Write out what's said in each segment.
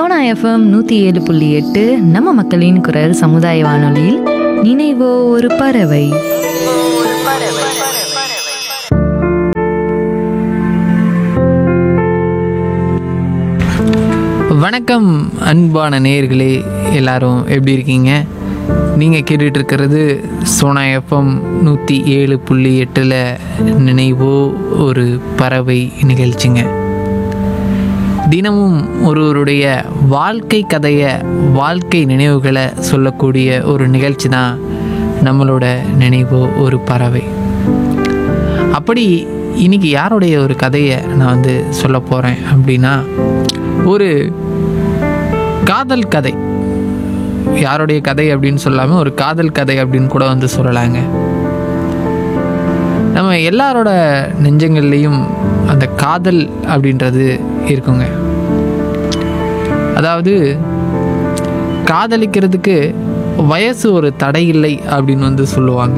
Sona FM நூற்றி ஏழு புள்ளி எட்டு நம்ம மக்களின் குரல் சமுதாய வானொலியில் நினைவோ ஒரு பறவை வணக்கம் அன்பான நேயர்களே எல்லாரும் எப்படி இருக்கீங்க நீங்கள் கேட்டுட்டு இருக்கிறது சோனா எஃப்எம் நூற்றி ஏழு புள்ளி எட்டில் நினைவோ ஒரு பறவை நிகழ்ச்சிங்க தினமும் ஒருவருடைய வாழ்க்கை கதையை வாழ்க்கை நினைவுகளை சொல்லக்கூடிய ஒரு நிகழ்ச்சி தான் நம்மளோட நினைவோ ஒரு பறவை அப்படி இன்னைக்கு யாருடைய ஒரு கதையை நான் வந்து சொல்ல போகிறேன் அப்படின்னா ஒரு காதல் கதை யாருடைய கதை அப்படின்னு சொல்லாமல் ஒரு காதல் கதை அப்படின்னு கூட வந்து சொல்லலாங்க நம்ம எல்லாரோட நெஞ்சங்கள்லேயும் அந்த காதல் அப்படின்றது இருக்குங்க அதாவது காதலிக்கிறதுக்கு வயசு ஒரு தடை இல்லை அப்படின்னு வந்து சொல்லுவாங்க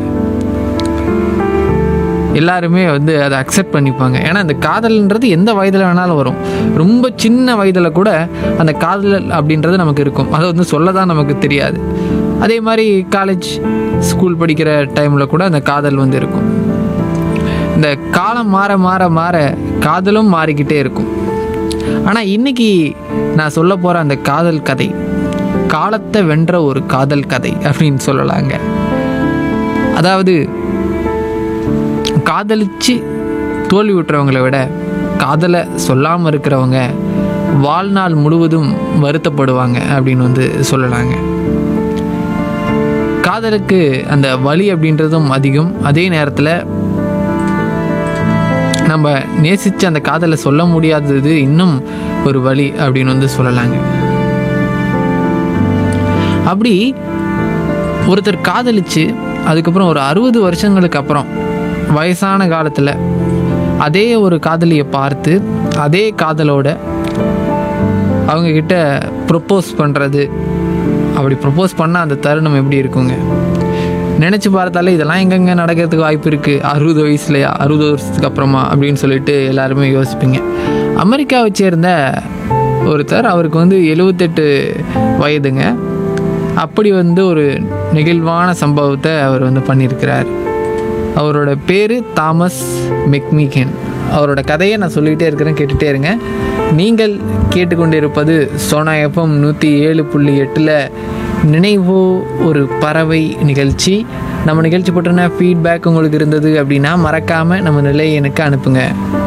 எல்லாருமே வந்து அதை அக்செப்ட் பண்ணிப்பாங்க ஏன்னா அந்த காதல்ன்றது எந்த வயதில் வேணாலும் வரும் ரொம்ப சின்ன வயதில் கூட அந்த காதல் அப்படின்றது நமக்கு இருக்கும் அதை வந்து சொல்ல தான் நமக்கு தெரியாது அதே மாதிரி காலேஜ் ஸ்கூல் படிக்கிற டைமில் கூட அந்த காதல் வந்து இருக்கும் இந்த காலம் மாற மாற மாற காதலும் மாறிக்கிட்டே இருக்கும் ஆனால் இன்னைக்கு நான் சொல்ல போகிற அந்த காதல் கதை காலத்தை வென்ற ஒரு காதல் கதை அப்படின்னு சொல்லலாங்க அதாவது காதலிச்சு தோல்வி விட்டுறவங்களை விட காதலை சொல்லாமல் இருக்கிறவங்க வாழ்நாள் முழுவதும் வருத்தப்படுவாங்க அப்படின்னு வந்து சொல்லலாங்க காதலுக்கு அந்த வலி அப்படின்றதும் அதிகம் அதே நேரத்தில் நம்ம நேசித்து அந்த காதலை சொல்ல முடியாதது இன்னும் ஒரு வழி அப்படின்னு வந்து சொல்லலாங்க அப்படி ஒருத்தர் காதலிச்சு அதுக்கப்புறம் ஒரு அறுபது வருஷங்களுக்கு அப்புறம் வயசான காலத்தில் அதே ஒரு காதலியை பார்த்து அதே காதலோட அவங்கக்கிட்ட ப்ரொப்போஸ் பண்ணுறது அப்படி ப்ரொப்போஸ் பண்ணால் அந்த தருணம் எப்படி இருக்குங்க நினச்சி பார்த்தாலே இதெல்லாம் எங்கெங்க நடக்கிறதுக்கு வாய்ப்பு இருக்குது அறுபது வயசுலையா அறுபது வருஷத்துக்கு அப்புறமா அப்படின்னு சொல்லிட்டு எல்லாருமே யோசிப்பீங்க அமெரிக்காவை சேர்ந்த ஒருத்தர் அவருக்கு வந்து எழுபத்தெட்டு வயதுங்க அப்படி வந்து ஒரு நெகிழ்வான சம்பவத்தை அவர் வந்து பண்ணியிருக்கிறார் அவரோட பேர் தாமஸ் மெக்மிகன் அவரோட கதையை நான் சொல்லிக்கிட்டே இருக்கிறேன் கேட்டுகிட்டே இருங்க நீங்கள் கேட்டுக்கொண்டிருப்பது சோனா எஃப்எம் நூற்றி ஏழு புள்ளி எட்டில் நினைவோ ஒரு பறவை நிகழ்ச்சி நம்ம நிகழ்ச்சி பற்றின ஃபீட்பேக் உங்களுக்கு இருந்தது அப்படின்னா மறக்காமல் நம்ம நிலையை எனக்கு அனுப்புங்க